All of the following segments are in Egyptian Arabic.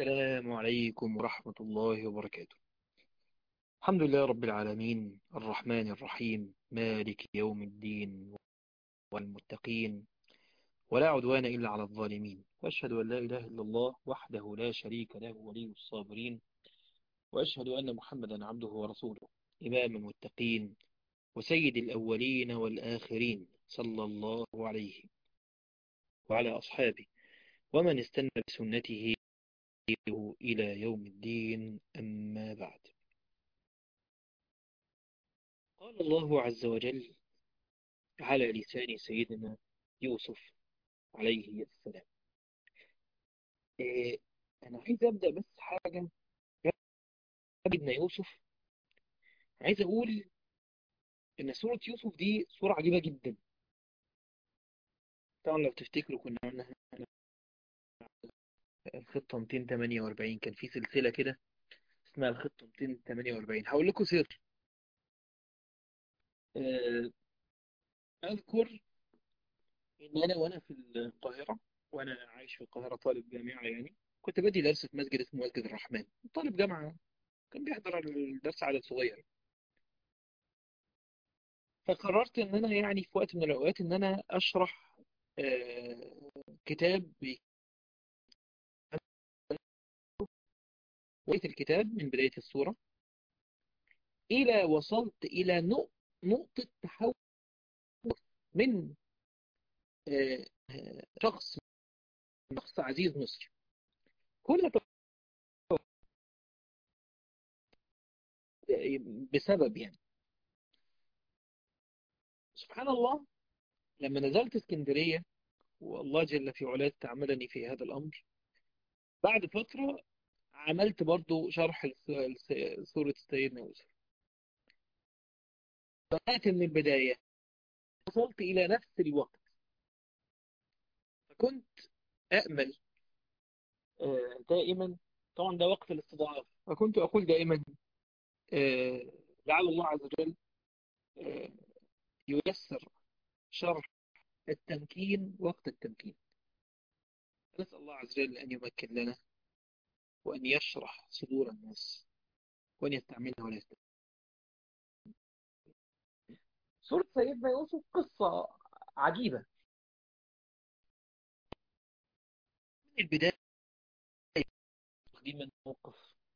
السلام عليكم ورحمة الله وبركاته الحمد لله رب العالمين الرحمن الرحيم مالك يوم الدين والمتقين ولا عدوان إلا على الظالمين وأشهد أن لا إله إلا الله وحده لا شريك له ولي الصابرين وأشهد أن محمدا عبده ورسوله إمام المتقين وسيد الأولين والآخرين صلى الله عليه وعلى أصحابه ومن استنى بسنته إلى يوم الدين أما بعد قال الله عز وجل على لسان سيدنا يوسف عليه السلام إيه أنا عايز أبدأ بس حاجة سيدنا يوسف عايز أقول إن سورة يوسف دي سورة عجيبة جدا طبعا لو تفتكروا كنا قلنا الخطة 248 كان في سلسلة كده اسمها الخطة 248 هقول لكم سر آه، أذكر إن أنا وأنا في القاهرة وأنا عايش في القاهرة طالب جامعة يعني كنت بدي درس في مسجد اسمه مسجد الرحمن طالب جامعة كان بيحضر الدرس عدد صغير فقررت إن أنا يعني في وقت من الأوقات إن أنا أشرح آه، كتاب وقيت الكتاب من بداية السورة إلى وصلت إلى نق- نقطة تحول من آه، آه، شخص شخص عزيز مصر كل ده بسبب يعني سبحان الله لما نزلت اسكندرية والله جل في علاه تعملني في هذا الأمر بعد فترة عملت برضو شرح لس- لس- سورة سيدنا يوسف بدأت من البداية وصلت إلى نفس الوقت فكنت أأمل آه، دائما طبعا ده وقت الاستضعاف فكنت أقول دائما آه، لعل الله عز وجل آه، ييسر شرح التمكين وقت التمكين نسأل الله عز وجل أن يمكن لنا وأن يشرح صدور الناس وأن يستعملنا ولا يستعملنا سورة سيدنا يوسف قصة عجيبة من البداية تقديم موقف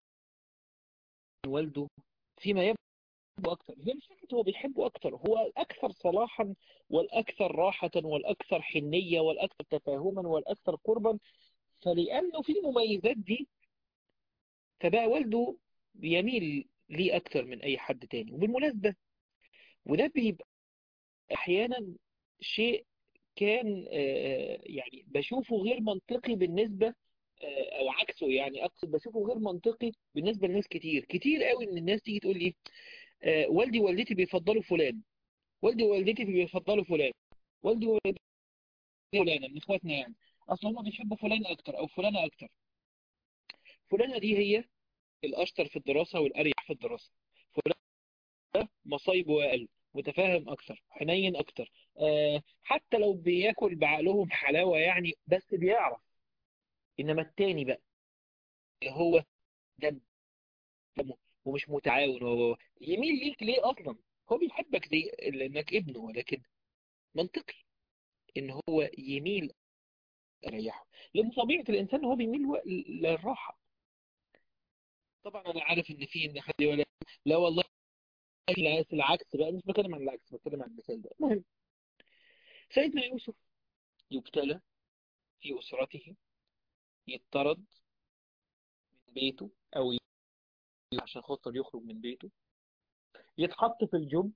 من والده فيما يبدو أكثر هي مش فكرة هو بيحبه أكثر هو الأكثر صلاحا والأكثر راحة والأكثر حنية والأكثر تفاهما والأكثر قربا فلأنه في المميزات دي فبقى والده بيميل ليه أكثر من أي حد تاني وبالمناسبة وده بيبقى أحيانا شيء كان آه، يعني بشوفه غير منطقي بالنسبة آه، أو عكسه يعني أقصد بشوفه غير منطقي بالنسبة لناس كتير كتير قوي إن الناس تيجي تقول لي آه، والدي ووالدتي بيفضلوا فلان والدي ووالدتي بيفضلوا فلان والدي ووالدتي فلانة من إخواتنا يعني أصل هم بيحبوا فلان أكتر أو فلانة أكتر فلانة دي هي الأشطر في الدراسة والأريح في الدراسة فلان مصايبه أقل متفاهم أكتر حنين أكتر آه، حتى لو بياكل بعقلهم حلاوة يعني بس بيعرف إنما التاني بقى اللي هو دم دمه ومش متعاون هو يميل ليك ليه أصلا هو بيحبك زي لأنك ابنه ولكن منطقي إن هو يميل يريحه لأن طبيعة الإنسان هو بيميل و- للراحة طبعا أنا عارف إن في إن حد يقول لك لا والله لا العكس بقى مش بتكلم عن العكس بتكلم عن المثال ده المهم سيدنا يوسف يبتلى في أسرته يطرد من بيته أو ي- عشان خاطر يخرج من بيته يتحط في الجب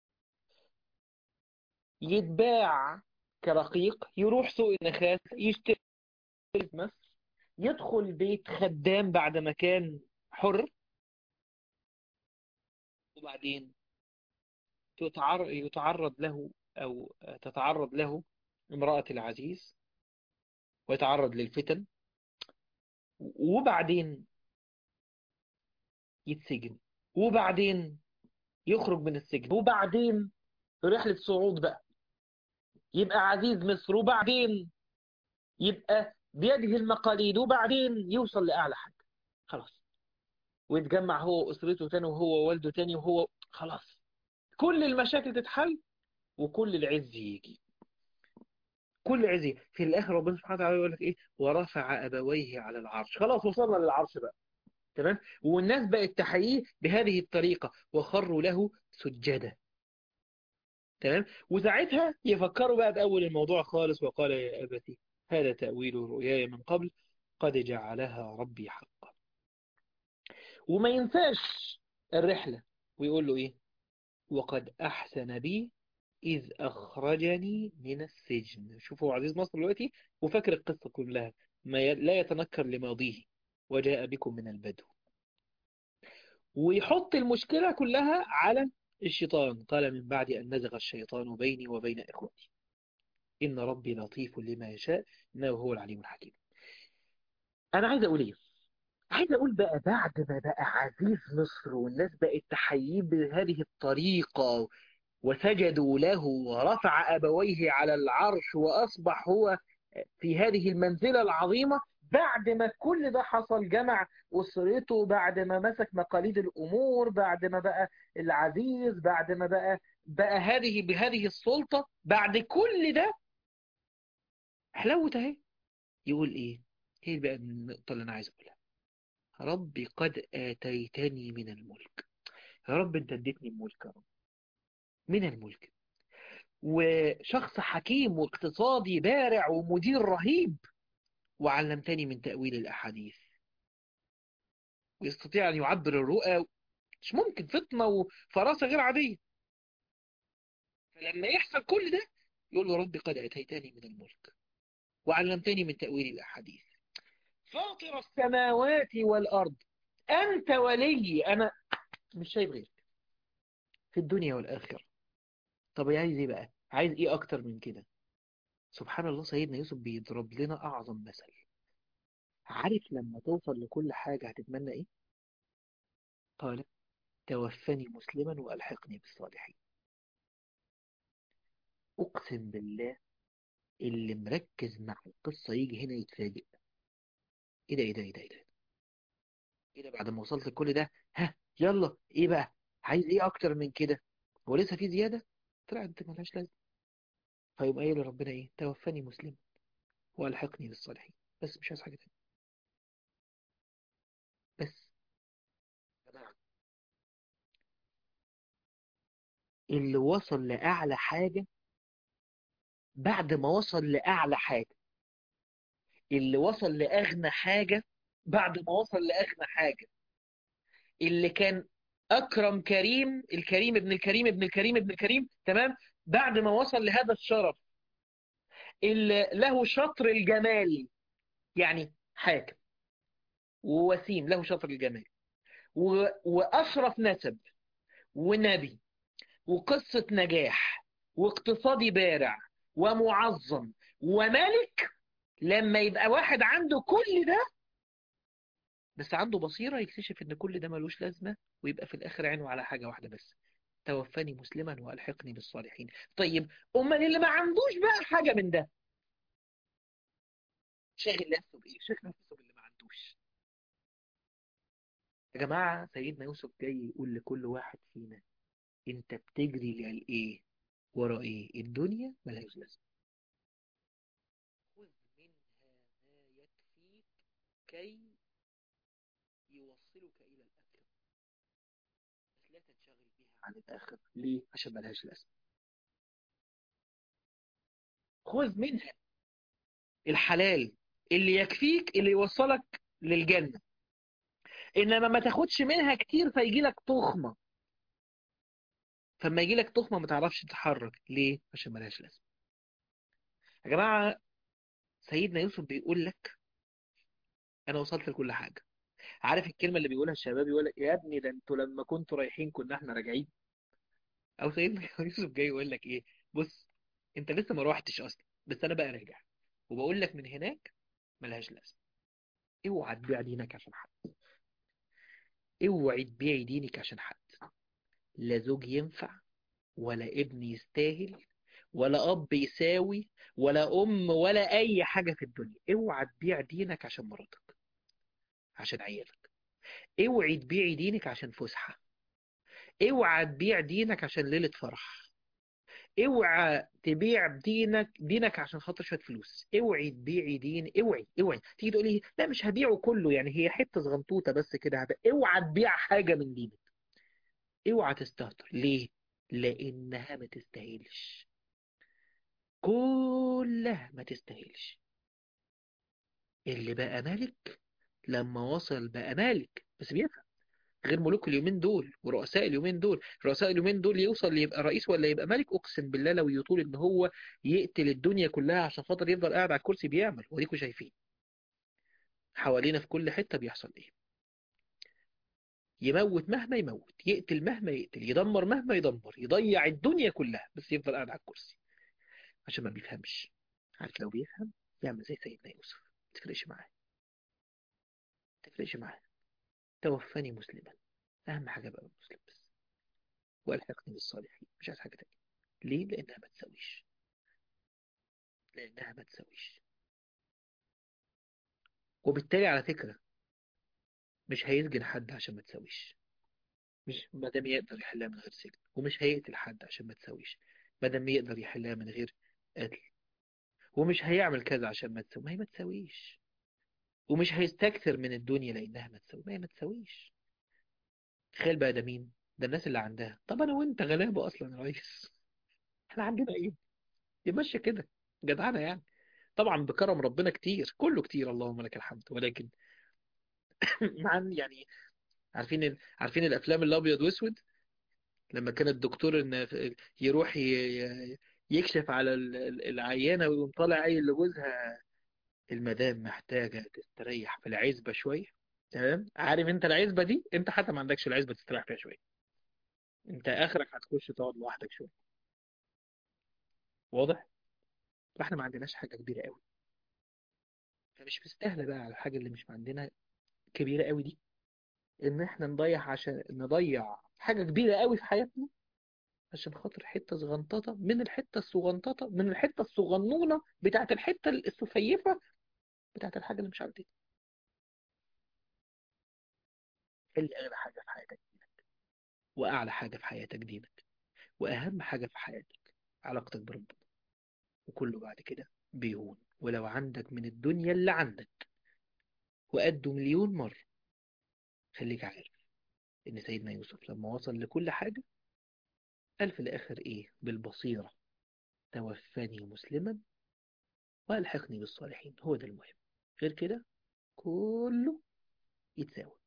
يتباع كرقيق يروح سوق النخاس يشتري في مصر يدخل بيت خدام بعد ما كان حر وبعدين تتعر- يتعرض له أو تتعرض له امرأة العزيز ويتعرض للفتن وبعدين يتسجن وبعدين يخرج من السجن وبعدين رحلة صعود بقى يبقى عزيز مصر وبعدين يبقى بيده المقاليد وبعدين يوصل لأعلى حاجة خلاص ويتجمع هو وأسرته تاني وهو ووالده تاني وهو خلاص كل المشاكل تتحل وكل العز يجي كل عز يجي. في الآخر ربنا سبحانه وتعالى يقول لك إيه ورفع أبويه على العرش خلاص وصلنا للعرش بقى تمام والناس بقت تحييه بهذه الطريقة وخروا له سجدا تمام وساعتها يفكروا بقى بأول الموضوع خالص وقال يا أبتي هذا تأويل رؤياي من قبل قد جعلها ربي حقا وما ينساش الرحلة ويقول له إيه وقد أحسن بي إذ أخرجني من السجن شوفوا عزيز مصر دلوقتي وفاكر القصة كلها ما ي... لا يتنكر لماضيه وجاء بكم من البدو ويحط المشكلة كلها على الشيطان قال من بعد أن نزغ الشيطان بيني وبين إخوتي إن ربي لطيف لما يشاء إنه هو العليم الحكيم أنا عايز أقول إيه عايز أقول بقى بعد ما بقى عزيز مصر والناس بقت تحييه بهذه الطريقة وسجدوا له ورفع أبويه على العرش وأصبح هو في هذه المنزلة العظيمة بعد ما كل ده حصل جمع أسرته بعد ما مسك مقاليد الأمور بعد ما بقى العزيز بعد ما بقى بقى هذه بهذه السلطة بعد كل ده حلاوة اهي يقول ايه هي بقى النقطة اللي انا عايز اقولها ربي قد آتيتني من الملك يا رب انت اديتني الملك يا رب من الملك وشخص حكيم واقتصادي بارع ومدير رهيب وعلمتني من تأويل الأحاديث ويستطيع أن يعبر الرؤى مش ممكن فطنة وفراسة غير عادية فلما يحصل كل ده يقول له ربي قد أتيتني من الملك وعلمتني من تأويل الأحاديث فاطر السماوات والأرض أنت ولي أنا مش شايف غيرك في الدنيا والآخرة طب عايز إيه بقى عايز إيه أكتر من كده سبحان الله سيدنا يوسف بيضرب لنا أعظم مثل عارف لما توصل لكل حاجة هتتمنى إيه قال توفني مسلما وألحقني بالصالحين أقسم بالله اللي مركز مع القصة يجي هنا يتفاجئ إيه ده إيه ده إيه ده إيه ده إيه ده بعد ما وصلت لكل ده ها يلا إيه بقى عايز إيه أكتر من كده هو لسه في زيادة طلعت ملهاش لازمة فيقوم قايل لربنا إيه توفني مسلما وألحقني بالصالحين بس مش عايز حاجة تانية بس جماعة اللي وصل لأعلى حاجة بعد ما وصل لأعلى حاجة اللي وصل لأغنى حاجة بعد ما وصل لأغنى حاجة اللي كان أكرم كريم الكريم ابن الكريم ابن الكريم ابن الكريم تمام بعد ما وصل لهذا الشرف اللي له شطر الجمال يعني حاكم ووسيم له شطر الجمال و... وأشرف نسب ونبي وقصة نجاح واقتصادي بارع ومعظم وملك لما يبقى واحد عنده كل ده بس عنده بصيرة يكتشف ان كل ده ملوش لازمة ويبقى في الاخر عينه على حاجة واحدة بس توفني مسلما والحقني بالصالحين طيب امال اللي ما عندوش بقى حاجة من ده شاغل نفسه بايه شاغل نفسه باللي ما عندوش يا جماعة سيدنا يوسف جاي يقول لكل واحد فينا انت بتجري للايه ورا ايه الدنيا ملهاش لازمة خذ منها ما يكفيك كي يوصلك إلى الآخرة بس لا تنشغل بها عن الآخرة ليه؟ عشان ملهاش لازمة خذ منها الحلال اللي يكفيك اللي يوصلك للجنة إنما ما تاخدش منها كتير فيجي لك تخمة فما يجي لك تخمة ما تعرفش تتحرك ليه؟ عشان ملهاش لازمة يا جماعة سيدنا يوسف بيقول لك أنا وصلت لكل حاجة عارف الكلمة اللي بيقولها الشباب يقول لك يا ابني ده انتوا لما كنتوا رايحين كنا احنا راجعين او سيدنا يوسف جاي يقول لك ايه بص انت لسه ما روحتش اصلا بس انا بقى راجع وبقول لك من هناك ملهاش لازمه اوعى تبيع دينك عشان حد اوعي تبيعي دينك عشان حد لا زوج ينفع ولا ابن يستاهل ولا اب يساوي ولا أم ولا أي حاجة في الدنيا اوعى تبيع دينك عشان مراتك عشان عيالك اوعي تبيعي دينك عشان فسحة اوعى تبيع دينك عشان ليلة فرح اوعى تبيع دينك دينك عشان خاطر شويه فلوس اوعي تبيعي دين اوعي اوعي تيجي تقولي لا مش هبيعه كله يعني هي حته صغنطوطه بس كده هبيع. اوعى تبيع حاجه من دينك اوعى تستهتر ليه لانها ما تستاهلش كلها ما تستاهلش اللي بقى ملك لما وصل بقى مالك بس بيفهم غير ملوك اليومين دول ورؤساء اليومين دول رؤساء اليومين دول يوصل يبقى رئيس ولا يبقى ملك اقسم بالله لو يطول ان هو يقتل الدنيا كلها عشان خاطر يفضل قاعد على الكرسي بيعمل وديكوا شايفين حوالينا في كل حتة بيحصل ايه يموت مهما يموت يقتل مهما يقتل يدمر مهما يدمر يضيع الدنيا كلها بس يفضل قاعد على الكرسي عشان ما بيفهمش عارف لو بيفهم يعمل زي سيدنا يوسف ما تفرقش معاه ما تفرقش معاه توفاني مسلما أهم حاجة بقى مسلم بس وألحقني بالصالحين مش عايز حاجة تانية ليه؟ لأنها ما تساويش لأنها ما تساويش وبالتالي على فكرة مش هيسجن حد عشان ما تساويش مش ما دام يقدر يحلها من غير سجن ومش هيقتل حد عشان ما تساويش ما دام يقدر يحلها من غير قتل ومش هيعمل كذا عشان ما تساوي ما هي ما تساويش ومش هيستكثر من الدنيا لأنها ما تساوي ما هي ما تساويش تخيل بقى ده مين ده الناس اللي عندها طب انا وانت غلابه اصلا يا ريس احنا عندنا ايه يمشي كده جدعانه يعني طبعا بكرم ربنا كتير كله كتير اللهم لك الحمد ولكن مع إن يعني عارفين ال... عارفين الافلام الابيض واسود لما كان الدكتور ان يروح ي... يكشف على ال- ال- العيانه ويقوم طالع قايل لجوزها المدام محتاجه تستريح في العزبه شويه تمام عارف انت العزبه دي انت حتى ما عندكش العزبه تستريح فيها شويه انت اخرك هتخش تقعد لوحدك شويه واضح فاحنا ما عندناش حاجه كبيره قوي فمش مستاهله بقى على الحاجه اللي مش عندنا كبيره قوي دي ان احنا نضيع عشان نضيع حاجه كبيره قوي في حياتنا عشان خاطر حته صغنططه من الحته الصغنططه من الحته الصغنونه بتاعت الحته السفيفه بتاعت الحاجه اللي مش عندنا اللي اغلى حاجه في حياتك دينك واعلى حاجه في حياتك دينك واهم حاجه في حياتك علاقتك بربنا وكله بعد كده بيهون ولو عندك من الدنيا اللي عندك وقده مليون مرة خليك عارف إن سيدنا يوسف لما وصل لكل حاجة قال في الآخر إيه بالبصيرة توفاني مسلما وألحقني بالصالحين هو ده المهم غير كده كله يتساوى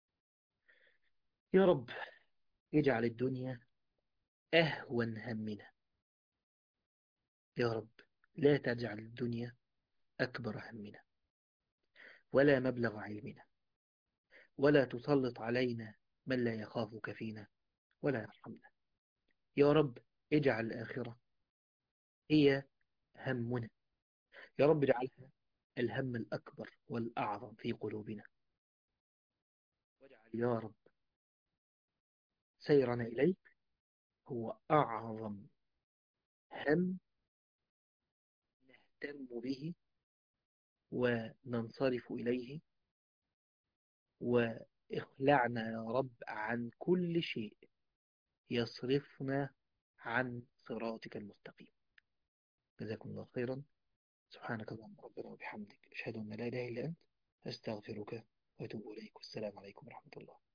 يا رب اجعل الدنيا أهون همنا يا رب لا تجعل الدنيا أكبر همنا ولا مبلغ علمنا ولا تسلط علينا من لا يخافك فينا ولا يرحمنا يا رب اجعل الآخرة هي همنا يا رب اجعلها الهم الأكبر والأعظم في قلوبنا واجعل يا رب سيرنا إليك هو أعظم هم نهتم به وننصرف إليه وإخلعنا يا رب عن كل شيء يصرفنا عن صراطك المستقيم جزاكم الله خيرا سبحانك اللهم ربنا وبحمدك أشهد أن لا إله إلا أنت أستغفرك وأتوب إليك والسلام عليكم ورحمة الله